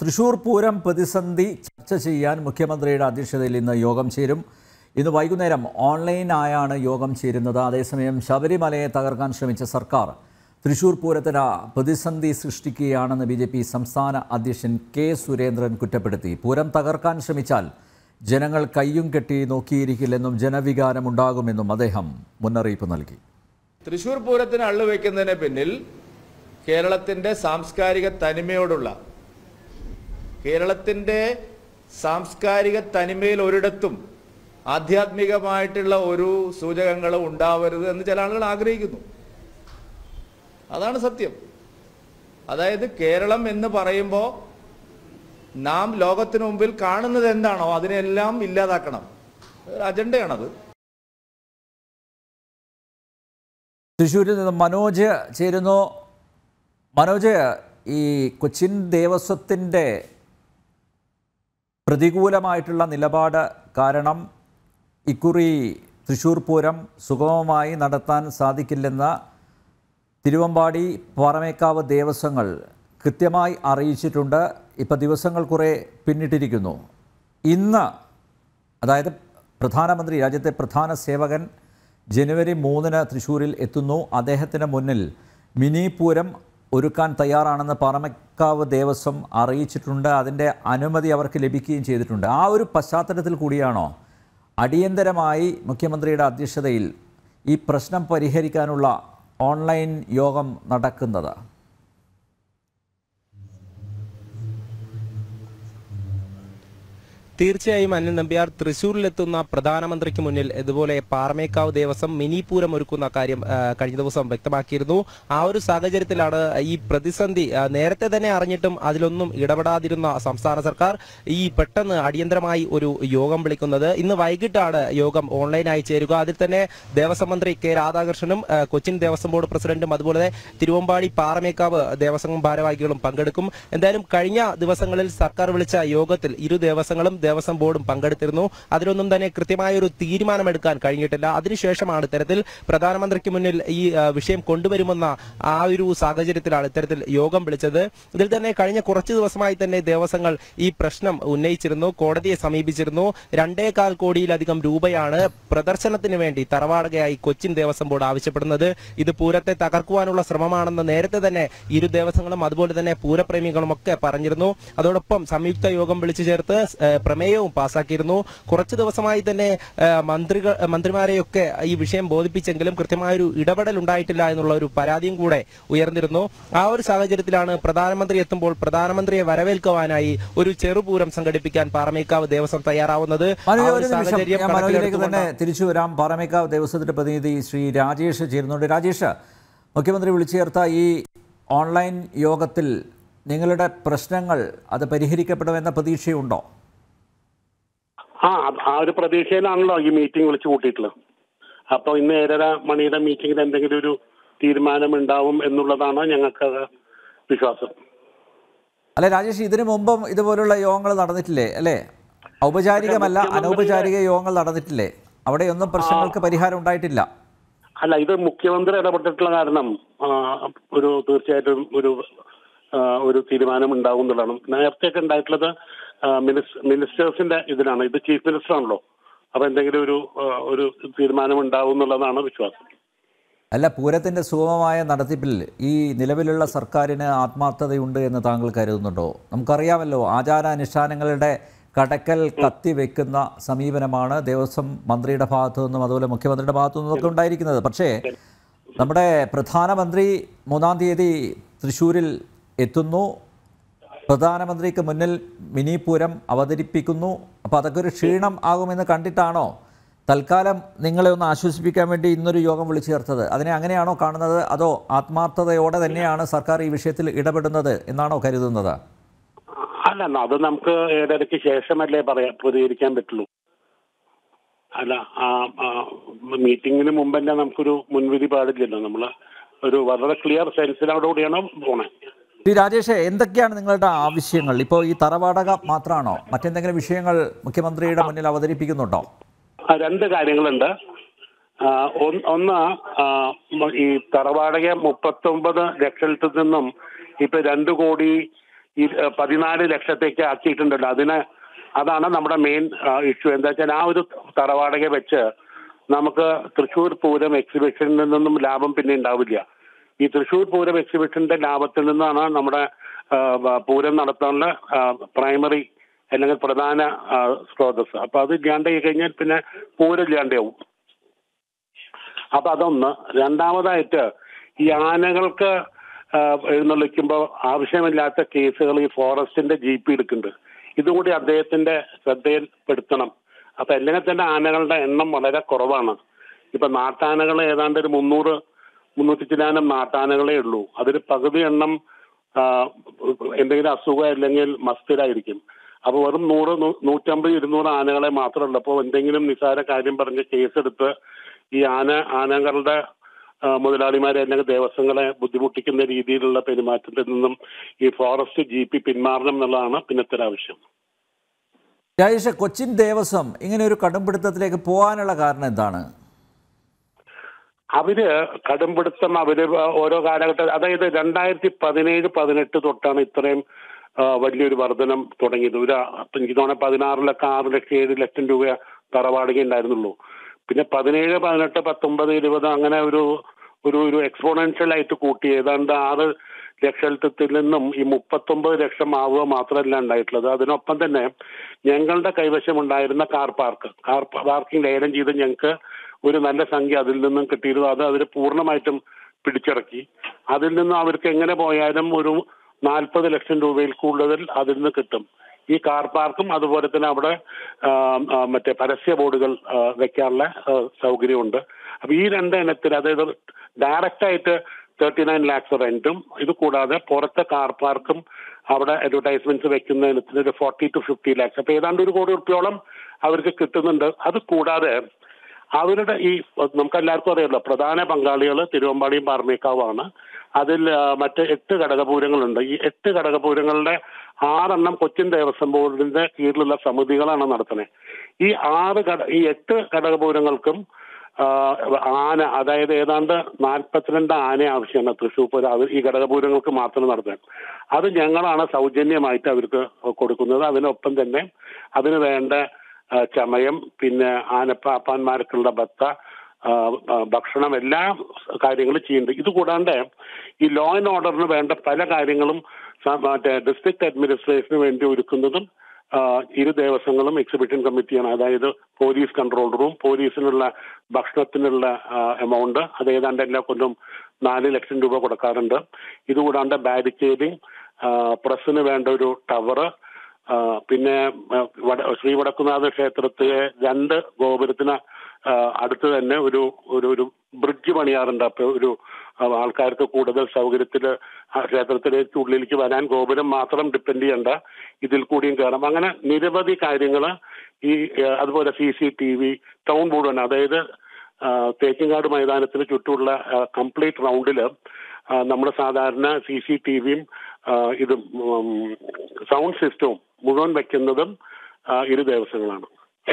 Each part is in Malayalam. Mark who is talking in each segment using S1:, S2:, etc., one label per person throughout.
S1: തൃശൂർ പൂരം പ്രതിസന്ധി ചർച്ച ചെയ്യാൻ മുഖ്യമന്ത്രിയുടെ അധ്യക്ഷതയിൽ ഇന്ന് യോഗം ചേരും ഇന്ന് വൈകുന്നേരം ഓൺലൈനായാണ് യോഗം ചേരുന്നത് അതേസമയം ശബരിമലയെ തകർക്കാൻ ശ്രമിച്ച സർക്കാർ തൃശൂർ പൂരത്തിന് പ്രതിസന്ധി സൃഷ്ടിക്കുകയാണെന്ന് ബി ജെ പി സംസ്ഥാന അധ്യക്ഷൻ കെ സുരേന്ദ്രൻ കുറ്റപ്പെടുത്തി പൂരം തകർക്കാൻ ശ്രമിച്ചാൽ ജനങ്ങൾ കയ്യും കെട്ടി നോക്കിയിരിക്കില്ലെന്നും ജനവികാരമുണ്ടാകുമെന്നും അദ്ദേഹം മുന്നറിയിപ്പ് നൽകി
S2: തൃശൂർ പൂരത്തിന് അള്ളുവെക്കുന്നതിന് പിന്നിൽ കേരളത്തിൻ്റെ സാംസ്കാരിക തനിമയോടുള്ള കേരളത്തിൻ്റെ സാംസ്കാരിക തനിമയിൽ ഒരിടത്തും ആധ്യാത്മികമായിട്ടുള്ള ഒരു സൂചകങ്ങളും ഉണ്ടാവരുത് എന്ന് ചില ആളുകൾ ആഗ്രഹിക്കുന്നു അതാണ് സത്യം അതായത് കേരളം എന്ന് പറയുമ്പോൾ നാം ലോകത്തിനു മുമ്പിൽ കാണുന്നത് എന്താണോ അതിനെല്ലാം ഇല്ലാതാക്കണം ഒരു അജണ്ടയാണത്
S1: തൃശ്ശൂരിൽ നിന്ന് മനോജ് ചേരുന്നു മനോജ് ഈ കൊച്ചിൻ ദേവസ്വത്തിൻ്റെ പ്രതികൂലമായിട്ടുള്ള നിലപാട് കാരണം ഇക്കുറി തൃശ്ശൂർ പൂരം സുഗമമായി നടത്താൻ സാധിക്കില്ലെന്ന തിരുവമ്പാടി പാറമേക്കാവ് ദേവസ്വങ്ങൾ കൃത്യമായി അറിയിച്ചിട്ടുണ്ട് ഇപ്പം ദിവസങ്ങൾ കുറേ പിന്നിട്ടിരിക്കുന്നു ഇന്ന് അതായത് പ്രധാനമന്ത്രി രാജ്യത്തെ പ്രധാന സേവകൻ ജനുവരി മൂന്നിന് തൃശ്ശൂരിൽ എത്തുന്നു അദ്ദേഹത്തിന് മുന്നിൽ മിനി പൂരം ഒരുക്കാൻ തയ്യാറാണെന്ന് പാറമേക്കാവ് ദേവസ്വം അറിയിച്ചിട്ടുണ്ട് അതിൻ്റെ അനുമതി അവർക്ക് ലഭിക്കുകയും ചെയ്തിട്ടുണ്ട് ആ ഒരു പശ്ചാത്തലത്തിൽ കൂടിയാണോ അടിയന്തരമായി മുഖ്യമന്ത്രിയുടെ അധ്യക്ഷതയിൽ ഈ പ്രശ്നം പരിഹരിക്കാനുള്ള ഓൺലൈൻ യോഗം നടക്കുന്നത്
S3: തീർച്ചയായും അനിൽ നമ്പ്യാർ തൃശൂരിലെത്തുന്ന പ്രധാനമന്ത്രിക്ക് മുന്നിൽ ഇതുപോലെ പാറമേക്കാവ് ദേവസ്വം മിനി പൂരം ഒരുക്കുന്ന കാര്യം ആ, കഴിഞ്ഞ ദിവസം വ്യക്തമാക്കിയിരുന്നു ആ ഒരു സാഹചര്യത്തിലാണ് ഈ പ്രതിസന്ധി ആ, നേരത്തെ തന്നെ അറിഞ്ഞിട്ടും അതിലൊന്നും ഇടപെടാതിരുന്ന സംസ്ഥാന സർക്കാർ ഈ പെട്ടെന്ന് അടിയന്തരമായി ഒരു യോഗം വിളിക്കുന്നത് ഇന്ന് വൈകിട്ടാണ് യോഗം ഓൺലൈനായി ചേരുക അതിൽ തന്നെ ദേവസ്വം മന്ത്രി കെ രാധാകൃഷ്ണനും ആ, കൊച്ചിൻ ദേവസ്വം ബോർഡ് പ്രസിഡന്റും അതുപോലെ തിരുവമ്പാടി പാറമേക്കാവ് ദേവസ്വം ഭാരവാഹികളും പങ്കെടുക്കും എന്തായാലും കഴിഞ്ഞ ദിവസങ്ങളിൽ സർക്കാർ വിളിച്ച യോഗത്തിൽ ഇരു ദേവസ്വങ്ങളും ദേവസ്വം ബോർഡും പങ്കെടുത്തിരുന്നു അതിലൊന്നും തന്നെ കൃത്യമായ ഒരു തീരുമാനമെടുക്കാൻ കഴിഞ്ഞിട്ടില്ല അതിനുശേഷമാണ് ഇത്തരത്തിൽ പ്രധാനമന്ത്രിക്ക് മുന്നിൽ ഈ ആ, വിഷയം കൊണ്ടുവരുമെന്ന ആ ഒരു സാഹചര്യത്തിലാണ് ഇത്തരത്തിൽ യോഗം വിളിച്ചത് ഇതിൽ തന്നെ കഴിഞ്ഞ കുറച്ച് ദിവസമായി തന്നെ ദേവസ്വങ്ങൾ ഈ പ്രശ്നം ഉന്നയിച്ചിരുന്നു കോടതിയെ സമീപിച്ചിരുന്നു രണ്ടേകാൽ കോടിയിലധികം രൂപയാണ് പ്രദർശനത്തിന് വേണ്ടി തറവാടകയായി കൊച്ചിൻ ദേവസ്വം ബോർഡ് ആവശ്യപ്പെടുന്നത് ഇത് പൂരത്തെ തകർക്കുവാനുള്ള ശ്രമമാണെന്ന് നേരത്തെ തന്നെ ഇരു ദേവസ്വങ്ങളും അതുപോലെ തന്നെ പൂരപ്രേമികളും ഒക്കെ പറഞ്ഞിരുന്നു അതോടൊപ്പം സംയുക്ത യോഗം വിളിച്ചു ചേർത്ത് ഏഹ്, പ്രമേയവും പാസാക്കിയിരുന്നു കുറച്ചു ദിവസമായി തന്നെ ഏഹ്, മന്ത്രികൾ മന്ത്രിമാരെയൊക്കെ ഈ വിഷയം ബോധിപ്പിച്ചെങ്കിലും കൃത്യമായൊരു ഇടപെടൽ ഉണ്ടായിട്ടില്ല എന്നുള്ള ഒരു പരാതിയും കൂടെ ഉയർന്നിരുന്നു ആ ഒരു സാഹചര്യത്തിലാണ് പ്രധാനമന്ത്രി എത്തുമ്പോൾ പ്രധാനമന്ത്രിയെ വരവേൽക്കുവാനായി ഒരു ചെറുപൂരം സംഘടിപ്പിക്കാൻ പാറമേക്കാവ് ദേവസ്വം തയ്യാറാവുന്നത് ആ
S1: മനോജ്
S3: ഒരു
S1: ഒരു നിമിഷം
S3: സാഹചര്യം
S1: ഞാൻ മനോജിലേക്ക്
S3: കണക്കിലെടുത്തുകൊണ്ട്
S1: തന്നെ തിരിച്ചു വരാം പാറമേക്കാവ് ദേവസ്വത്തിന്റെ പ്രതിനിധി ശ്രീ രാജേഷ് ചേരുന്നുണ്ട് രാജേഷ് മുഖ്യമന്ത്രി വിളിച്ചു ചേർത്ത ഈ ഓൺലൈൻ യോഗത്തിൽ നിങ്ങളുടെ പ്രശ്നങ്ങൾ അത് പരിഹരിക്കപ്പെടുമെന്ന പ്രതീക്ഷയുണ്ടോ
S4: ആ അത് ആ ഒരു പ്രതീക്ഷയിലാണല്ലോ ഈ മീറ്റിംഗ് വിളിച്ചു കൂട്ടിയിട്ടുള്ളത് അപ്പോൾ ഇന്ന് ഏഴര മണിയുടെ മീറ്റിംഗിൽ എന്തെങ്കിലും ഒരു തീരുമാനം ഉണ്ടാവും എന്നുള്ളതാണ് ഞങ്ങൾക്ക് വിശ്വാസം
S1: അല്ലെ രാജേഷ് ഇതിനു മുമ്പും ഇതുപോലുള്ള യോഗങ്ങൾ നടന്നിട്ടില്ലേ അല്ലേ ഔപചാരികമല്ല അനൗപചാരിക യോഗങ്ങൾ നടന്നിട്ടില്ലേ അവിടെയൊന്നും പ്രശ്നങ്ങൾക്ക് പരിഹാരം ഉണ്ടായിട്ടില്ല
S4: അല്ല ഇത് മുഖ്യമന്ത്രി ഇടപെട്ടിട്ടുള്ള കാരണം ആ, ഒരു തീർച്ചയായിട്ടും ഒരു ആ, ഒരു തീരുമാനം ഉണ്ടാവും എന്നുള്ളതാണ് നേരത്തെയൊക്കെ ഉണ്ടായിട്ടുള്ളത് ആ, മിനിസ് മിനിസ്റ്റേഴ്സിന്റെ ഇതിലാണ് ഇത് ചീഫ് മിനിസ്റ്റർ ആണല്ലോ അപ്പൊ എന്തെങ്കിലും ഒരു ആ, ഒരു തീരുമാനം ഉണ്ടാവും എന്നുള്ളതാണ് വിശ്വാസം
S1: അല്ല പൂരത്തിന്റെ സുഗമമായ നടത്തിപ്പിൽ ഈ നിലവിലുള്ള സർക്കാരിന് ആത്മാർത്ഥതയുണ്ട് എന്ന് താങ്കൾ കരുതുന്നുണ്ടോ നമുക്കറിയാമല്ലോ ആചാരാനുഷ്ഠാനങ്ങളുടെ കടക്കൽ കത്തിവെക്കുന്ന സമീപനമാണ് ദേവസ്വം മന്ത്രിയുടെ ഭാഗത്തു നിന്നും അതുപോലെ മുഖ്യമന്ത്രിയുടെ ഭാഗത്തു നിന്നൊക്കെ ഉണ്ടായിരിക്കുന്നത് പക്ഷേ നമ്മുടെ പ്രധാനമന്ത്രി മൂന്നാം തീയതി തൃശ്ശൂരിൽ എത്തുന്നു പ്രധാനമന്ത്രിക്ക് മുന്നിൽ മിനി പൂരം അവതരിപ്പിക്കുന്നു അപ്പോൾ അതൊക്കെ ഒരു ക്ഷീണം ആകുമെന്ന് കണ്ടിട്ടാണോ തൽക്കാലം നിങ്ങളെ ഒന്ന് ആശ്വസിപ്പിക്കാൻ വേണ്ടി ഇന്നൊരു യോഗം വിളിച്ചു ചേർത്തത് അതിനെ അങ്ങനെയാണോ കാണുന്നത് അതോ ആത്മാർത്ഥതയോടെ തന്നെയാണ് സർക്കാർ ഈ വിഷയത്തിൽ ഇടപെടുന്നത് എന്നാണോ കരുതുന്നത്
S4: അല്ല അത് നമുക്ക് ഏഴരയ്ക്ക് ശേഷമല്ലേ പറയാ പ്രതികരിക്കാൻ പറ്റുള്ളൂ അല്ല ആ ആ, മീറ്റിംഗിന് മുമ്പ് തന്നെ നമുക്കൊരു മുൻവിധി പാടില്ലല്ലോ നമ്മൾ ഒരു വളരെ ക്ലിയർ സെൻസിനോടുകൂടിയാണ് പോണേ
S1: ശ്രീ രാജേഷ് എന്തൊക്കെയാണ് നിങ്ങളുടെ ആവശ്യങ്ങൾ ഇപ്പോൾ ഈ തറവാടക മാത്രമാണോ മറ്റെന്തെങ്കിലും വിഷയങ്ങൾ മുഖ്യമന്ത്രിയുടെ മുന്നിൽ അവതരിപ്പിക്കുന്നുണ്ടോ
S4: ആ, രണ്ട് കാര്യങ്ങളുണ്ട് ആ, ഒന്ന് ഒന്ന് ആ, മ- ഈ തറവാടക മുപ്പത്തൊമ്പത് ലക്ഷത്തിൽ നിന്നും ഇപ്പൊ രണ്ടു കോടി ഈ ഏഹ്, പതിനാല് ലക്ഷത്തേക്ക് ആക്കിയിട്ടുണ്ടല്ലോ അതിന് അതാണ് നമ്മുടെ മെയിൻ ഇഷ്യൂ എന്താ വെച്ചാൽ ആ ഒരു തറവാടക വെച്ച് നമുക്ക് തൃശ്ശൂർ പൂരം എക്സിബിഷനിൽ നിന്നും ലാഭം പിന്നെ ഉണ്ടാവില്ല ഈ തൃശ്ശൂർ പൂരം എക്സിബിഷന്റെ ലാഭത്തിൽ നിന്നാണ് നമ്മുടെ ആ, വ- പൂരം നടത്താനുള്ള പ്രൈമറി അല്ലെങ്കിൽ പ്രധാന ആ, സ്രോതസ് അപ്പൊ അത് ഇല്ലാണ്ടായി കഴിഞ്ഞാൽ പിന്നെ പൂരം ഇല്ലാണ്ടാവും അപ്പൊ അതൊന്ന് രണ്ടാമതായിട്ട് ഈ ആനകൾക്ക് ആ, എഴുന്നള്ളിക്കുമ്പോൾ ആവശ്യമില്ലാത്ത കേസുകൾ ഈ ഫോറസ്റ്റിന്റെ ജി പി എടുക്കുന്നുണ്ട് ഇതും കൂടി അദ്ദേഹത്തിന്റെ ശ്രദ്ധയിൽപ്പെടുത്തണം അപ്പൊ അല്ലെങ്കിൽ തന്നെ ആനകളുടെ എണ്ണം വളരെ കുറവാണ് ഇപ്പൊ നാട്ടാനകൾ ഏതാണ്ട് ഒരു മുന്നൂറ് മുന്നൂറ്റി ചില്ലാനം നാട്ടാനകളേ ഉള്ളൂ അതിൽ പകുതി എണ്ണം ആ, എന്തെങ്കിലും അസുഖം അല്ലെങ്കിൽ മസ്തിലായിരിക്കും അപ്പൊ വെറും നൂറ് നൂ- നൂറ്റമ്പത് ഇരുന്നൂറ് ആനകളെ മാത്രമേ ഉള്ളൂ അപ്പോൾ എന്തെങ്കിലും നിസാര കാര്യം പറഞ്ഞ് കേസെടുത്ത് ഈ ആന ആനകളുടെ ആ, മുതലാളിമാരെ അല്ലെങ്കിൽ ദേവസ്വങ്ങളെ ബുദ്ധിമുട്ടിക്കുന്ന രീതിയിലുള്ള പെരുമാറ്റത്തിൽ നിന്നും ഈ ഫോറസ്റ്റ് ജി പി പിന്മാറണം എന്നുള്ളതാണ് പിന്നത്തെ ഒരു ആവശ്യം
S1: രാജേഷ് കൊച്ചിൻ ദേവസ്വം ഇങ്ങനെ ഒരു കടുംപിടുത്തത്തിലേക്ക് പോകാനുള്ള കാരണം എന്താണ്
S4: അവര് കടുംപിടുത്തം അവര് ഓരോ കാലഘട്ടം അതായത് രണ്ടായിരത്തി പതിനേഴ് പതിനെട്ട് തൊട്ടാണ് ഇത്രയും ആ, വലിയൊരു വർധനം തുടങ്ങിയത് ഒരു അപ്പൊ എനിക്ക് തോന്നുന്നു പതിനാറിലൊക്കെ ആറ് ലക്ഷം ഏഴ് ലക്ഷം രൂപ തറവാടക ഉണ്ടായിരുന്നുള്ളൂ പിന്നെ പതിനേഴ് പതിനെട്ട് പത്തൊമ്പത് ഇരുപത് അങ്ങനെ ഒരു ഒരു ഒരു എക്സ്പോണൻഷ്യൽ ആയിട്ട് കൂട്ടി ഏതാണ്ട് ആറ് ലക്ഷത്തിൽ നിന്നും ഈ മുപ്പത്തൊമ്പത് ലക്ഷം ആവുക മാത്രമല്ല ഉണ്ടായിട്ടുള്ളത് അതിനൊപ്പം തന്നെ ഞങ്ങളുടെ കൈവശം ഉണ്ടായിരുന്ന കാർ പാർക്ക് കാർ പാർക്കിംഗ് ലേലം ചെയ്ത് ഞങ്ങൾക്ക് ഒരു നല്ല സംഖ്യ അതിൽ നിന്നും കിട്ടിയിരുന്നു അത് അവർ പൂർണ്ണമായിട്ടും പിടിച്ചിറക്കി അതിൽ നിന്നും അവർക്ക് എങ്ങനെ പോയാലും ഒരു നാൽപ്പത് ലക്ഷം രൂപയിൽ കൂടുതൽ അതിൽ നിന്ന് കിട്ടും ഈ കാർ പാർക്കും അതുപോലെ തന്നെ അവിടെ ആ, ആ, മറ്റേ പരസ്യ ബോർഡുകൾ ആ, വെക്കാനുള്ള ആ, സൗകര്യമുണ്ട് അപ്പൊ ഈ രണ്ട് ഇനത്തിൽ അതായത് ഡയറക്റ്റ് ആയിട്ട് തേർട്ടി നയൻ ലാക്സ് റെന്റും ഇത് കൂടാതെ പുറത്തെ കാർ പാർക്കും അവിടെ അഡ്വർടൈസ്മെന്റ്സ് വെക്കുന്ന ഇനത്തിന് ഒരു ഫോർട്ടി ടു ഫിഫ്റ്റി ലാക്സ് അപ്പൊ ഏതാണ്ട് ഒരു കോടി റുപ്യോളം അവർക്ക് കിട്ടുന്നുണ്ട് അത് കൂടാതെ അവരുടെ ഈ നമുക്ക് എല്ലാവർക്കും അറിയാമല്ലോ പ്രധാന പങ്കാളികൾ തിരുവമ്പാടിയും പാർമേക്കാവാണ് അതിൽ ആ, മറ്റ് എട്ട് ഘടകപൂരങ്ങളുണ്ട് ഈ എട്ട് ഘടകപൂരങ്ങളുടെ ആറെണ്ണം കൊച്ചിൻ ദേവസ്വം ബോർഡിന്റെ കീഴിലുള്ള സമിതികളാണ് നടത്തുന്നത് ഈ ആറ് ഘട ഈ എട്ട് ഘടകപൂരങ്ങൾക്കും ആ, ആന അതായത് ഏതാണ്ട് നാൽപ്പത്തിരണ്ട് ആന ആവശ്യമാണ് തൃശ്ശൂർ പൂരം അത് ഈ ഘടകപൂരങ്ങൾക്ക് മാത്രം നടത്താൻ അത് ഞങ്ങളാണ് സൗജന്യമായിട്ട് അവർക്ക് കൊടുക്കുന്നത് അതിനൊപ്പം തന്നെ അതിന് വേണ്ട ആ, ചമയം പിന്നെ ആനപ്പാപ്പാന്മാർക്കുള്ള ബത്ത ആ, ആ, ഭക്ഷണം എല്ലാ കാര്യങ്ങളും ചെയ്യുന്നുണ്ട് ഇത് കൂടാണ്ട് ഈ ലോ ആൻഡ് ഓർഡറിന് വേണ്ട പല കാര്യങ്ങളും സ- മറ്റേ ഡിസ്ട്രിക്ട് അഡ്മിനിസ്ട്രേഷന് വേണ്ടി ഒരുക്കുന്നതും ആ, ഇരു ദേവസ്വങ്ങളും എക്സിബിഷൻ കമ്മിറ്റിയാണ് അതായത് പോലീസ് കൺട്രോൾ റൂം പോലീസിനുള്ള ഭക്ഷണത്തിനുള്ള എമൗണ്ട് അത് ഏതാണ്ട് എല്ലാ കൊല്ലം നാല് ലക്ഷം രൂപ കൊടുക്കാറുണ്ട് ഇതുകൂടാണ്ട് ബാരിക്കേഡിംഗ് പ്രസ്സിന് വേണ്ട ഒരു ടവറ് ആ, പിന്നെ ആ, വട- ശ്രീ വടക്കുനാഥ ക്ഷേത്രത്തിലെ രണ്ട് ഗോപുരത്തിന് ആ, അടുത്ത് തന്നെ ഒരു ഒരു ഒരു ബ്രിഡ്ജ് പണിയാറുണ്ട് അപ്പൊ ഒരു ആ, ആൾക്കാർക്ക് കൂടുതൽ സൗകര്യത്തിൽ ക്ഷേത്രത്തിലേക്ക് ഉള്ളിലേക്ക് വരാൻ ഗോപുരം മാത്രം ഡിപ്പെൻഡ് ചെയ്യണ്ട ഇതിൽ കൂടിയും കയറാം അങ്ങനെ നിരവധി കാര്യങ്ങൾ ഈ ആ, അതുപോലെ C C T V town board തന്നെ അതായത് ആ, തേക്കിൻകാട് മൈതാനത്തിന് ചുറ്റുമുള്ള കംപ്ലീറ്റ് റൗണ്ടില് നമ്മൾ സാധാരണ സി സി ടി വിയും ഇതും സൗണ്ട് സിസ്റ്റവും മുഴുവൻ വെക്കുന്നതും ആ, ഇരു ദേവസ്വങ്ങളാണ്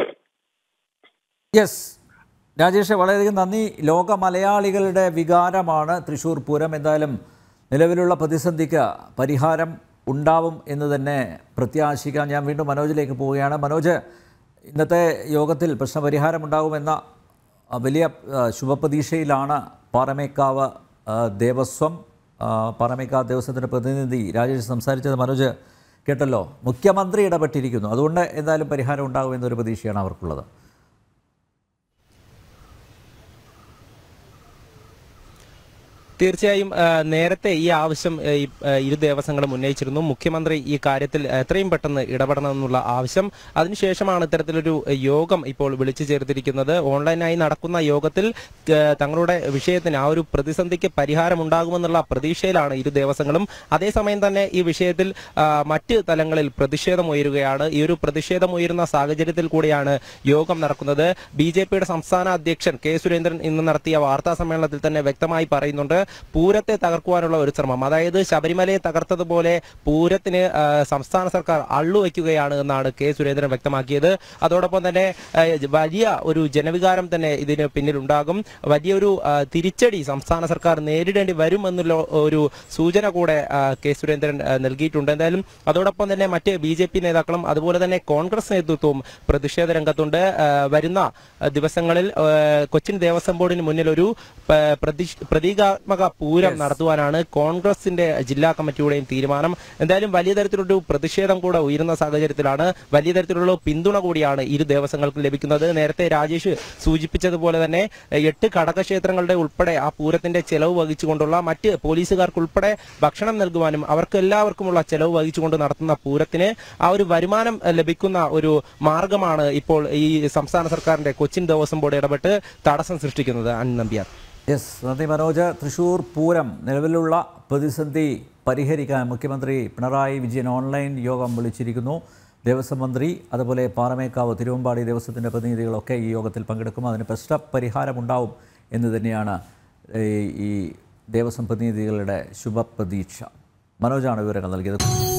S1: യെസ് രാജേഷ് വളരെയധികം നന്ദി ലോക മലയാളികളുടെ വികാരമാണ് തൃശ്ശൂർ പൂരം എന്തായാലും നിലവിലുള്ള പ്രതിസന്ധിക്ക് പരിഹാരം ഉണ്ടാവും എന്ന് തന്നെ പ്രത്യാശിക്കാം ഞാൻ വീണ്ടും മനോജിലേക്ക് പോവുകയാണ് മനോജ് ഇന്നത്തെ യോഗത്തിൽ പ്രശ്നപരിഹാരം ഉണ്ടാകുമെന്ന ആ, വലിയ ആ, ശുഭപ്രതീക്ഷയിലാണ് പാറമേക്കാവ് ആ, ദേവസ്വം ആ, പാറമേക്കാവ് ദേവസ്വത്തിൻ്റെ പ്രതിനിധി രാജേഷ് സംസാരിച്ചത് മനോജ് കേട്ടല്ലോ മുഖ്യമന്ത്രി ഇടപെട്ടിരിക്കുന്നു അതുകൊണ്ട് എന്തായാലും പരിഹാരം ഉണ്ടാകുമെന്നൊരു പ്രതീക്ഷയാണ് അവർക്കുള്ളത്
S3: തീർച്ചയായും ആ, നേരത്തെ ഈ ആവശ്യം ആ, ഈ, ആ, ഇരു ദേവസ്വങ്ങളും ഉന്നയിച്ചിരുന്നു മുഖ്യമന്ത്രി ഈ കാര്യത്തിൽ എത്രയും പെട്ടെന്ന് ഇടപെടണമെന്നുള്ള ആവശ്യം അതിനുശേഷമാണ് ഇത്തരത്തിലൊരു യോഗം ഇപ്പോൾ വിളിച്ചു ചേർത്തിരിക്കുന്നത് ഓൺലൈനായി നടക്കുന്ന യോഗത്തിൽ ആ, തങ്ങളുടെ വിഷയത്തിന് ആ ഒരു പ്രതിസന്ധിക്ക് പരിഹാരമുണ്ടാകുമെന്നുള്ള പ്രതീക്ഷയിലാണ് ഇരു ദേവസ്വങ്ങളും അതേസമയം തന്നെ ഈ വിഷയത്തിൽ ആ, മറ്റ് തലങ്ങളിൽ പ്രതിഷേധമുയരുകയാണ് ഈ ഒരു പ്രതിഷേധമുയരുന്ന സാഹചര്യത്തിൽ കൂടിയാണ് യോഗം നടക്കുന്നത് ബി ജെ പിയുടെ സംസ്ഥാന അധ്യക്ഷൻ കെ സുരേന്ദ്രൻ ഇന്ന് നടത്തിയ വാർത്താ സമ്മേളനത്തിൽ തന്നെ വ്യക്തമായി പറയുന്നുണ്ട് പൂരത്തെ തകർക്കുവാനുള്ള ഒരു ശ്രമം അതായത് ശബരിമലയെ തകർത്തതുപോലെ പൂരത്തിന് ആ, സംസ്ഥാന സർക്കാർ അള്ളുവെക്കുകയാണ് എന്നാണ് കെ സുരേന്ദ്രൻ വ്യക്തമാക്കിയത് അതോടൊപ്പം തന്നെ ആ, വലിയ ഒരു ജനവികാരം തന്നെ ഇതിന് പിന്നിലുണ്ടാകും വലിയൊരു ആ, തിരിച്ചടി സംസ്ഥാന സർക്കാർ നേരിടേണ്ടി വരുമെന്നുള്ള ഒരു സൂചന കൂടെ ആ, കെ സുരേന്ദ്രൻ ആ, നൽകിയിട്ടുണ്ട് എന്തായാലും അതോടൊപ്പം തന്നെ മറ്റ് ബി ജെ പി നേതാക്കളും അതുപോലെ തന്നെ കോൺഗ്രസ് നേതൃത്വവും പ്രതിഷേധ രംഗത്തുണ്ട് ആ, വരുന്ന ആ, ദിവസങ്ങളിൽ ആ, കൊച്ചിൻ ദേവസ്വം ബോർഡിന് മുന്നിൽ ഒരു പ- പ്രതി- പ്രതീകാത്മക പൂരം നടത്തുവാനാണ് കോൺഗ്രസിന്റെ ജില്ലാ കമ്മിറ്റിയുടെയും തീരുമാനം എന്തായാലും വലിയ തരത്തിലൊരു പ്രതിഷേധം കൂടെ ഉയരുന്ന സാഹചര്യത്തിലാണ് വലിയ തരത്തിലുള്ള പിന്തുണ കൂടിയാണ് ഇരു ദേവസ്വങ്ങൾക്കും ലഭിക്കുന്നത് നേരത്തെ രാജേഷ് സൂചിപ്പിച്ചതുപോലെ തന്നെ എഹ്, എട്ട് ഘടകക്ഷേത്രങ്ങളുടെ ഉൾപ്പെടെ ആ പൂരത്തിന്റെ ചെലവ് വഹിച്ചുകൊണ്ടുള്ള മറ്റ് പോലീസുകാർക്ക് ഉൾപ്പെടെ ഭക്ഷണം നൽകുവാനും അവർക്ക് എല്ലാവർക്കുമുള്ള ചെലവ് വഹിച്ചുകൊണ്ട് നടത്തുന്ന പൂരത്തിന് ആ ഒരു വരുമാനം എഹ്, ലഭിക്കുന്ന ഒരു മാർഗമാണ് ഇപ്പോൾ ഈ സംസ്ഥാന സർക്കാരിന്റെ കൊച്ചിൻ ദേവസ്വം ബോർഡ് ഇടപെട്ട് തടസ്സം സൃഷ്ടിക്കുന്നത് അൻ നമ്പ്യാർ
S1: യെസ് നന്ദി മനോജ് തൃശൂർ പൂരം നിലവിലുള്ള പ്രതിസന്ധി പരിഹരിക്കാൻ മുഖ്യമന്ത്രി പിണറായി വിജയൻ ഓൺലൈൻ യോഗം വിളിച്ചിരിക്കുന്നു ദേവസ്വം മന്ത്രി അതുപോലെ പാറമേക്കാവ് തിരുവമ്പാടി ദേവസ്വത്തിൻ്റെ പ്രതിനിധികളൊക്കെ ഈ യോഗത്തിൽ പങ്കെടുക്കും അതിന് പ്രശ്ന പരിഹാരമുണ്ടാവും എന്ന് തന്നെയാണ് ഈ- ഈ ദേവസ്വം പ്രതിനിധികളുടെ ശുഭപ്രതീക്ഷ മനോജാണ് വിവരങ്ങൾ നൽകിയത്